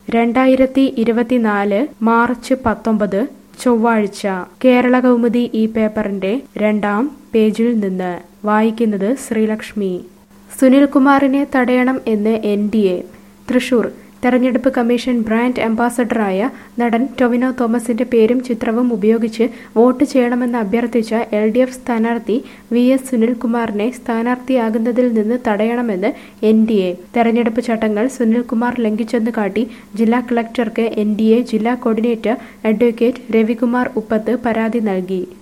രണ്ടായിരത്തി ഇരുപത്തിനാല് മാർച്ച് പത്തൊമ്പത് ചൊവ്വാഴ്ച കേരള കൗമുദി ഈ പേപ്പറിന്റെ രണ്ടാം പേജിൽ നിന്ന് വായിക്കുന്നത് ശ്രീലക്ഷ്മി സുനിൽകുമാറിനെ തടയണം എന്ന് എൻ ഡി എ തൃശൂർ തെരഞ്ഞെടുപ്പ് കമ്മീഷൻ ബ്രാൻഡ് അംബാസഡറായ നടൻ ടൊവിനോ തോമസിന്റെ പേരും ചിത്രവും ഉപയോഗിച്ച് വോട്ട് ചെയ്യണമെന്ന് അഭ്യർത്ഥിച്ച എൽ ഡി എഫ് സ്ഥാനാർത്ഥി വി എസ് സുനിൽകുമാറിനെ സ്ഥാനാർത്ഥിയാകുന്നതിൽ നിന്ന് തടയണമെന്ന് എൻ ഡി എ തെരഞ്ഞെടുപ്പ് ചട്ടങ്ങൾ സുനിൽകുമാർ ലംഘിച്ചെന്ന് കാട്ടി ജില്ലാ കളക്ടർക്ക് എൻ ഡി എ ജില്ലാ കോർഡിനേറ്റർ അഡ്വക്കേറ്റ് രവികുമാർ ഉപ്പത്ത് പരാതി നൽകി